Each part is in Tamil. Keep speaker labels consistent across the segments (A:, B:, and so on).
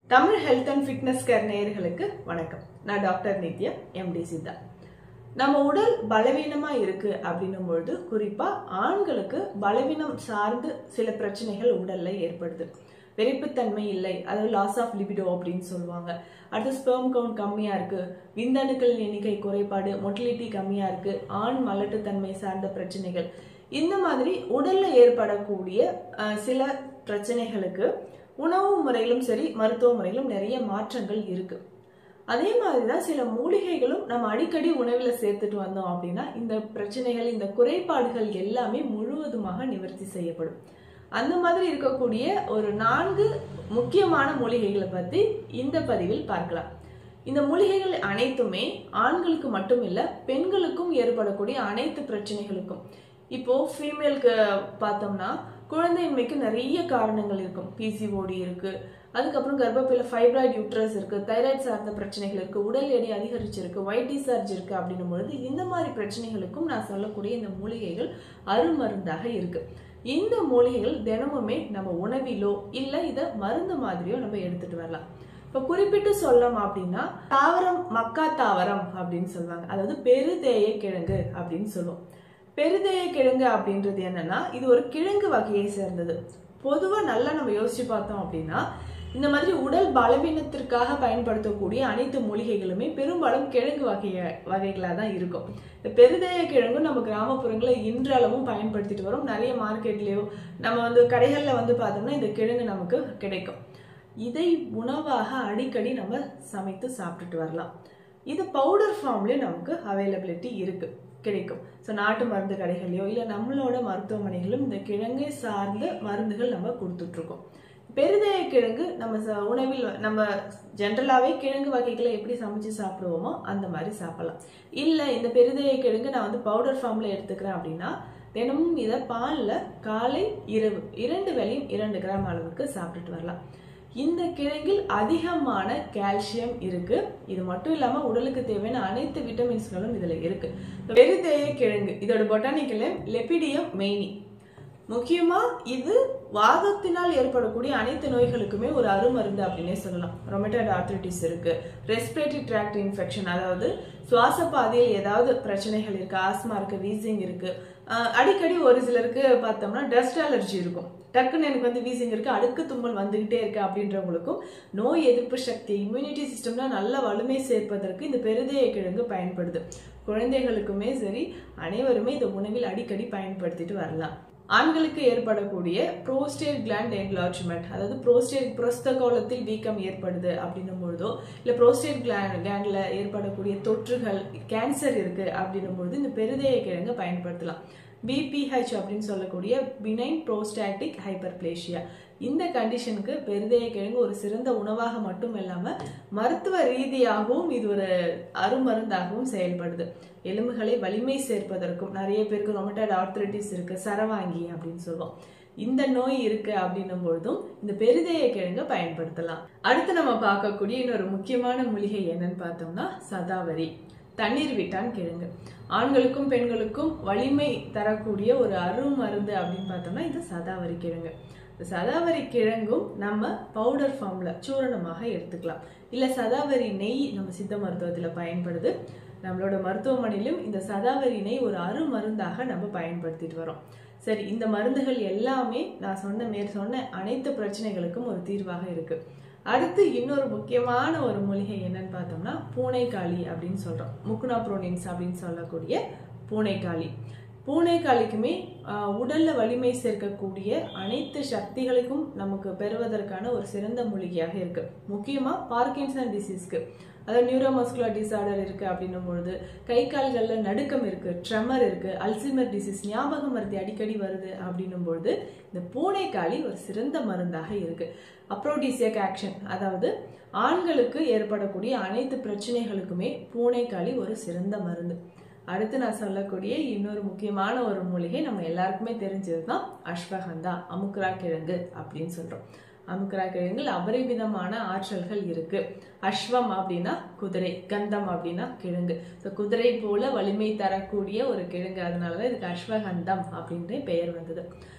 A: Tamil health and fitness care நேயர்களுக்கு வணக்கம் நான் டாக்டர் நித்யா எம்டி சித்தா நம்ம உடல் பலவீனமா இருக்கு அப்படின்னும் பொழுது குறிப்பா ஆண்களுக்கு பலவீனம் சார்ந்து சில பிரச்சனைகள் உடல்ல ஏற்படுது வெறிப்புத்தன்மை இல்லை அதாவது லாஸ் ஆஃப் லிபிடோ அப்படின்னு சொல்லுவாங்க அடுத்து ஸ்பெர்ம் கவுண்ட் கம்மியா இருக்கு விந்தணுக்கள் எண்ணிக்கை குறைபாடு மொட்டிலிட்டி கம்மியா இருக்கு ஆண் மலட்டுத்தன்மை சார்ந்த பிரச்சனைகள் இந்த மாதிரி உடல்ல ஏற்படக்கூடிய அஹ், சில பிரச்சனைகளுக்கு உணவு முறையிலும் சரி மருத்துவ முறையிலும் நிறைய மாற்றங்கள் இருக்கு அதே மாதிரிதான் சில மூலிகைகளும் நம்ம அடிக்கடி உணவுல சேர்த்துட்டு வந்தோம் அப்படின்னா இந்த பிரச்சனைகள் இந்த குறைபாடுகள் எல்லாமே முழுவதுமாக நிவர்த்தி செய்யப்படும் அந்த மாதிரி இருக்கக்கூடிய ஒரு நான்கு முக்கியமான மூலிகைகளை பத்தி இந்த பதிவில் பார்க்கலாம் இந்த மூலிகைகள் அனைத்துமே ஆண்களுக்கு மட்டும் இல்ல பெண்களுக்கும் ஏற்படக்கூடிய அனைத்து பிரச்சனைகளுக்கும் இப்போ ஃபீமேலுக்கு பார்த்தோம்னா குழந்தையின்மைக்கு நிறைய காரணங்கள் இருக்கும் பிசிஓடி இருக்கு அதுக்கப்புறம் கர்ப்பப்பையில ஃபைப்ராய்டு யூட்ரஸ் இருக்கு தைராய்டு சார்ந்த பிரச்சனைகள் இருக்கு உடல் எடை அதிகரிச்சிருக்கு ஒயிட் டிசார்ஜ் இருக்கு அப்படின்னும் பொழுது இந்த மாதிரி பிரச்சனைகளுக்கும் நான் சொல்லக்கூடிய இந்த மூலிகைகள் அருமருந்தாக இருக்கு இந்த மூலிகைகள் தினமுமே நம்ம உணவிலோ இல்ல இத மருந்து மாதிரியோ நம்ம எடுத்துட்டு வரலாம் இப்ப குறிப்பிட்டு சொல்லலாம் அப்படின்னா தாவரம் மக்கா தாவரம் அப்படின்னு சொல்லுவாங்க அதாவது பெருதேய கிழங்கு அப்படின்னு சொல்லுவோம் பெருதேய கிழங்கு அப்படின்றது என்னன்னா இது ஒரு கிழங்கு வகையை சேர்ந்தது பொதுவா நல்லா நம்ம யோசிச்சு பார்த்தோம் அப்படின்னா இந்த மாதிரி உடல் பலவீனத்திற்காக பயன்படுத்தக்கூடிய அனைத்து மூலிகைகளுமே பெரும்பாலும் கிழங்கு வகைய வகைகளா தான் இருக்கும் இந்த பெருதேய கிழங்கும் நம்ம கிராமப்புறங்களில் இன்றளவும் பயன்படுத்திட்டு வரோம் நிறைய மார்க்கெட்லயோ நம்ம வந்து கடைகள்ல வந்து பார்த்தோம்னா இந்த கிழங்கு நமக்கு கிடைக்கும் இதை உணவாக அடிக்கடி நம்ம சமைத்து சாப்பிட்டுட்டு வரலாம் இது பவுடர் ஃபார்ம்லயும் நமக்கு அவைலபிலிட்டி இருக்கு கிடைக்கும் ஸோ நாட்டு மருந்து கடைகள்லையோ இல்லை நம்மளோட மருத்துவமனைகளும் இந்த கிழங்கை சார்ந்த மருந்துகள் நம்ம கொடுத்துட்டு இருக்கோம் பெருதேய கிழங்கு நம்ம ச- உணவில் நம்ம ஜென்ரலாகவே கிழங்கு வகைகளை எப்படி சமைச்சு சாப்பிடுவோமோ அந்த மாதிரி சாப்பிடலாம் இல்லை இந்த பெருதேய கிழங்கு நான் வந்து பவுடர் ஃபார்மில் எடுத்துக்கிறேன் அப்படின்னா தினமும் இதை பாலில் காலை இரவு இரண்டு வேளையும் இரண்டு கிராம் அளவுக்கு சாப்பிட்டுட்டு வரலாம் இந்த கிழங்கில் அதிகமான கால்சியம் இருக்கு இது மட்டும் இல்லாம உடலுக்கு தேவையான அனைத்து விட்டமின்ஸ்களும் இதுல இருக்கு பெருதேய கிழங்கு இதோட பொட்டானிக்கல் நேம் லெபிடியம் மெய்னி முக்கியமா இது வாதத்தினால் ஏற்படக்கூடிய அனைத்து நோய்களுக்குமே ஒரு அருமருந்து அப்படின்னே சொல்லலாம் ரொமேட்டட் ஆர்த்ரிட்டிஸ் இருக்கு ரெஸ்பிரேட்டரி ட்ராக்ட் இன்ஃபெக்ஷன் அதாவது சுவாச பாதையில் ஏதாவது பிரச்சனைகள் இருக்கு ஆஸ்மா இருக்கு வீசிங் இருக்கு ஆஹ் அடிக்கடி ஒரு சிலருக்கு பார்த்தோம்னா டஸ்ட் அலர்ஜி இருக்கும் டக்குன்னு எனக்கு வந்து வீசிங் இருக்கு அடுக்கு தும்மல் வந்துகிட்டே இருக்கு அப்படின்றவங்களுக்கும் நோய் எதிர்ப்பு சக்தி இம்யூனிட்டி சிஸ்டம்ல நல்ல வலிமை சேர்ப்பதற்கு இந்த பெருதேய கிழங்கு பயன்படுது குழந்தைகளுக்குமே சரி அனைவருமே இந்த உணவில் அடிக்கடி பயன்படுத்திட்டு வரலாம் ஆண்களுக்கு ஏற்படக்கூடிய ப்ரோஸ்டேட் கிளாண்ட் என்லார்ஜ்மெண்ட் அதாவது ப்ரோஸ்டேட் புரஸ்த கோலத்தில் வீக்கம் ஏற்படுது அப்படின்னும் பொழுதோ இல்லை ப்ரோஸ்டேட் கிளாண்ட் கிளாண்ட்ல ஏற்படக்கூடிய தொற்றுகள் கேன்சர் இருக்கு அப்படின்னும் பொழுது இந்த பெருதேய கிழங்கு பயன்படுத்தலாம் பிபிஹெச் அப்படின்னு சொல்லக்கூடிய பினைன் ப்ரோஸ்டாட்டிக் ஹைப்பர்பிளேஷியா இந்த கண்டிஷனுக்கு பெருதேய கிழங்கு ஒரு சிறந்த உணவாக மட்டும் இல்லாம மருத்துவ ரீதியாகவும் இது ஒரு அருமருந்தாகவும் செயல்படுது எலும்புகளை வலிமை சேர்ப்பதற்கும் நிறைய பேருக்கு ரொமட்டட் ஆர்த்ரைட்டிஸ் இருக்கு சரவாங்கி அப்படின்னு சொல்லுவோம் இந்த நோய் இருக்கு அப்படின்னும் பொழுதும் இந்த பெருதேய கிழங்க பயன்படுத்தலாம் அடுத்து நம்ம பார்க்கக்கூடிய இன்னொரு முக்கியமான மூலிகை என்னன்னு பார்த்தோம்னா சதாவரி தண்ணீர் விட்டான் கிழங்கு ஆண்களுக்கும் பெண்களுக்கும் வலிமை தரக்கூடிய ஒரு அருமருந்து அப்படின்னு பார்த்தோம்னா இது சதாவரி கிழங்கு இந்த சதாவரி கிழங்கும் நம்ம பவுடர் ஃபார்ம்ல சூரணமாக எடுத்துக்கலாம் இல்ல சதாவரி நெய் நம்ம சித்த மருத்துவத்துல பயன்படுது நம்மளோட மருத்துவமனையிலும் இந்த சதாவரி நெய் ஒரு அருமருந்தாக நம்ம பயன்படுத்திட்டு வரோம் சரி இந்த மருந்துகள் எல்லாமே நான் சொன்ன மேற் சொன்ன அனைத்து பிரச்சனைகளுக்கும் ஒரு தீர்வாக இருக்கு அடுத்து இன்னொரு முக்கியமான ஒரு மூலிகை என்னன்னு பார்த்தோம்னா பூனைக்காளி அப்படின்னு சொல்றோம் முக்குனா புரோனின்ஸ் அப்படின்னு சொல்லக்கூடிய பூனைக்காளி பூனைக்காளிக்குமே ஆஹ், உடல்ல வலிமை சேர்க்கக்கூடிய அனைத்து சக்திகளுக்கும் நமக்கு பெறுவதற்கான ஒரு சிறந்த மூலிகையாக இருக்கு முக்கியமா பார்க்கின்சன் டிசீஸ்க்கு அதாவது நியூரோமஸ்குலர் டிசார்டர் இருக்கு அப்படின்னும் பொழுது கை கால்கள்ல நடுக்கம் இருக்கு ட்ரெமர் இருக்கு அல்சிமர் டிசீஸ் ஞாபக மருதி அடிக்கடி வருது அப்படின்னும் பொழுது இந்த பூனைக்காளி ஒரு சிறந்த மருந்தாக இருக்கு அப்ரோடிசியக் ஆக்ஷன் அதாவது ஆண்களுக்கு ஏற்படக்கூடிய அனைத்து பிரச்சனைகளுக்குமே பூனைக்காளி ஒரு சிறந்த மருந்து அடுத்து நான் சொல்லக்கூடிய இன்னொரு முக்கியமான ஒரு மூலிகை நம்ம எல்லாருக்குமே தெரிஞ்சதுதான் அஸ்வகந்தா அமுக்ரா கிழங்கு அப்படின்னு சொல்றோம் அமுக்ரா கிழங்கில் அபரிவிதமான ஆற்றல்கள் இருக்கு அஸ்வம் அப்படின்னா குதிரை கந்தம் அப்படின்னா கிழங்கு ஸோ குதிரை போல வலிமை தரக்கூடிய ஒரு கிழங்கு அதனாலதான் இதுக்கு அஸ்வகந்தம் அப்படின்ற பெயர் வந்தது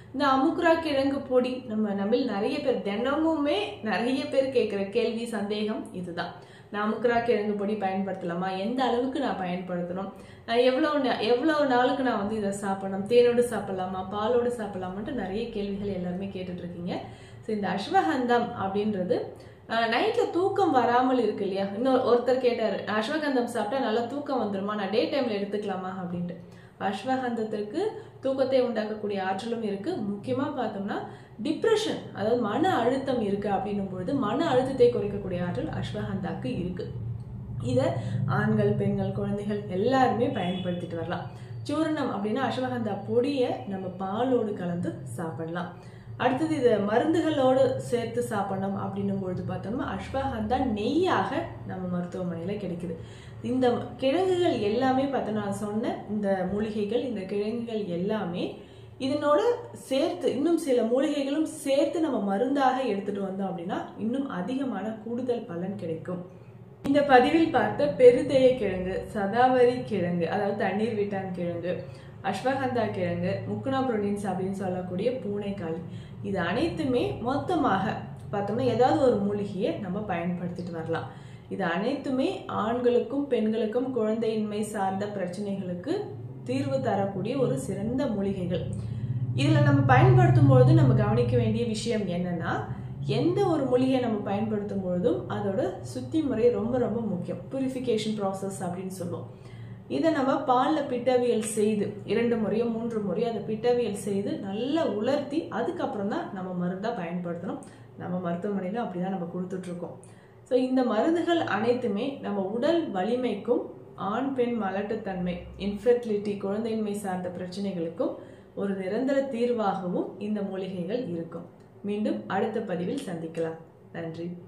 A: இந்த அமுக்குரா கிழங்கு பொடி நம்ம நம்ம நிறைய பேர் தினமுமே நிறைய பேர் கேட்குற கேள்வி சந்தேகம் இதுதான் நான் அமுக்குரா கிழங்கு பொடி பயன்படுத்தலாமா எந்த அளவுக்கு நான் பயன்படுத்தணும் நான் எவ்வளோ நா- எவ்வளோ நாளுக்கு நான் வந்து இதை சாப்பிடணும் தேனோடு சாப்பிடலாமா பாலோடு சாப்பிடலாமான்ட்டு நிறைய கேள்விகள் எல்லாருமே கேட்டுட்டு இருக்கீங்க ஸோ இந்த அஸ்வகந்தம் அப்படின்றது நைட்டில் தூக்கம் வராமல் இருக்கு இல்லையா இன்னொரு ஒருத்தர் கேட்டார் அஸ்வகந்தம் சாப்பிட்டா நல்லா தூக்கம் வந்துருமா நான் டே டைமில் எடுத்துக்கலாமா அப்படின்ட்டு அஸ்வகந்தத்திற்கு தூக்கத்தை உண்டாக்கக்கூடிய ஆற்றலும் இருக்கு முக்கியமாக பார்த்தோம்னா டிப்ரெஷன் அதாவது மன அழுத்தம் இருக்கு அப்படின்னும் பொழுது மன அழுத்தத்தை குறைக்கக்கூடிய ஆற்றல் அஸ்வகந்தாக்கு இருக்கு இதை ஆண்கள் பெண்கள் குழந்தைகள் எல்லாருமே பயன்படுத்திட்டு வரலாம் சூரணம் அப்படின்னா அஸ்வகந்தா பொடியை நம்ம பாலோடு கலந்து சாப்பிடலாம் அடுத்தது இது மருந்துகளோடு சேர்த்து சாப்பிடணும் அப்படின்னும் பொழுது பார்த்தோம்னா அஸ்வகந்தா நெய்யாக நம்ம மருத்துவமனையில் கிடைக்குது இந்த கிழங்குகள் எல்லாமே பார்த்தோம்னா நான் சொன்ன இந்த மூலிகைகள் இந்த கிழங்குகள் எல்லாமே இதனோட சேர்த்து இன்னும் சில மூலிகைகளும் சேர்த்து நம்ம மருந்தாக எடுத்துட்டு வந்தோம் அப்படின்னா இன்னும் அதிகமான கூடுதல் பலன் கிடைக்கும் இந்த பதிவில் பார்த்த பெருதேய கிழங்கு சதாவரி கிழங்கு அதாவது தண்ணீர் விட்டான் கிழங்கு அஸ்வகந்தா கிழங்கு முக்குனா புரோட்டீன்ஸ் அப்படின்னு சொல்லக்கூடிய பூனைக்காளி இது அனைத்துமே மொத்தமாக பார்த்தோம்னா ஏதாவது ஒரு மூலிகையை நம்ம பயன்படுத்திட்டு வரலாம் இது அனைத்துமே ஆண்களுக்கும் பெண்களுக்கும் குழந்தையின்மை சார்ந்த பிரச்சனைகளுக்கு தீர்வு தரக்கூடிய ஒரு சிறந்த மூலிகைகள் இதுல நம்ம பயன்படுத்தும் பொழுது நம்ம கவனிக்க வேண்டிய விஷயம் என்னன்னா எந்த ஒரு மூலிகையை நம்ம பயன்படுத்தும் பொழுதும் அதோட சுத்தி முறை ரொம்ப ரொம்ப முக்கியம் பியூரிஃபிகேஷன் ப்ராசஸ் அப்படின்னு சொல்லுவோம் இதை நம்ம பாலில் பிட்டவியல் செய்து இரண்டு முறையோ மூன்று முறையோ அதை பிட்டவியல் செய்து நல்லா உலர்த்தி அதுக்கப்புறம் தான் நம்ம மருந்தாக பயன்படுத்தணும் நம்ம மருத்துவமனையில் அப்படி தான் நம்ம கொடுத்துட்ருக்கோம் ஸோ இந்த மருந்துகள் அனைத்துமே நம்ம உடல் வலிமைக்கும் ஆண் பெண் மலட்டுத்தன்மை இன்ஃபெர்டிலிட்டி குழந்தையின்மை சார்ந்த பிரச்சனைகளுக்கும் ஒரு நிரந்தர தீர்வாகவும் இந்த மூலிகைகள் இருக்கும் மீண்டும் அடுத்த பதிவில் சந்திக்கலாம் நன்றி